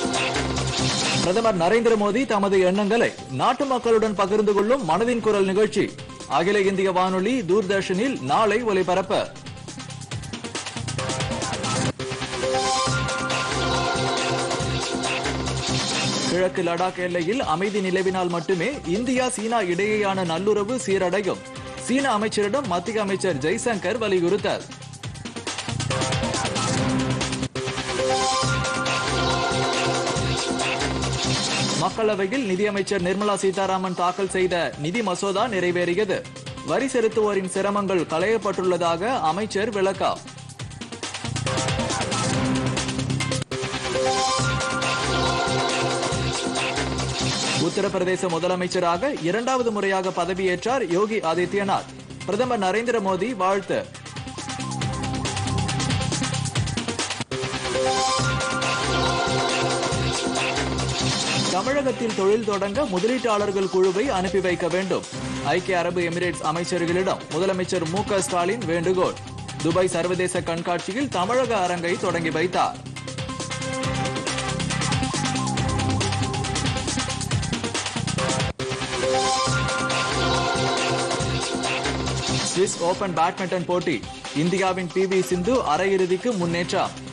பிரதமர் நரேந்திர மோடி தமது எண்ணங்களை நாட்டு மக்களுடன் பகிர்ந்து கொள்ளும் மனதின் குரல் நிகழ்ச்சி அகில இந்திய வானொலி தூர்தர்ஷனில் நாளை ஒலிபரப்பு கிழக்கு லடாக் எல்லையில் அமைதி நிலவினால் மட்டுமே இந்தியா சீனா இடையேயான நல்லுறவு சீரடையும் சீன அமைச்சரிடம் மத்திய அமைச்சர் ஜெய்சங்கர் வலியுறுத்தல் மக்களவையில் நிதியமைச்சர் நிர்மலா சீதாராமன் தாக்கல் செய்த நிதி மசோதா நிறைவேறியது வரி செலுத்துவோரின் சிரமங்கள் களையப்பட்டுள்ளதாக அமைச்சர் விளக்கம் உத்தரப்பிரதேச முதலமைச்சராக இரண்டாவது முறையாக பதவியேற்றார் யோகி ஆதித்யநாத் பிரதமர் நரேந்திர மோடி வாழ்த்து தமிழகத்தில் தொழில் தொடங்க முதலீட்டாளர்கள் குழுவை அனுப்பி வைக்க வேண்டும் ஐக்கிய அரபு எமிரேட்ஸ் அமைச்சர்களிடம் முதலமைச்சர் மு க ஸ்டாலின் வேண்டுகோள் துபாய் சர்வதேச கண்காட்சியில் தமிழக அரங்கை தொடங்கி வைத்தார் சுவிஸ் ஓபன் பேட்மிண்டன் போட்டி இந்தியாவின் பி வி சிந்து அரையிறுதிக்கு முன்னேற்றம்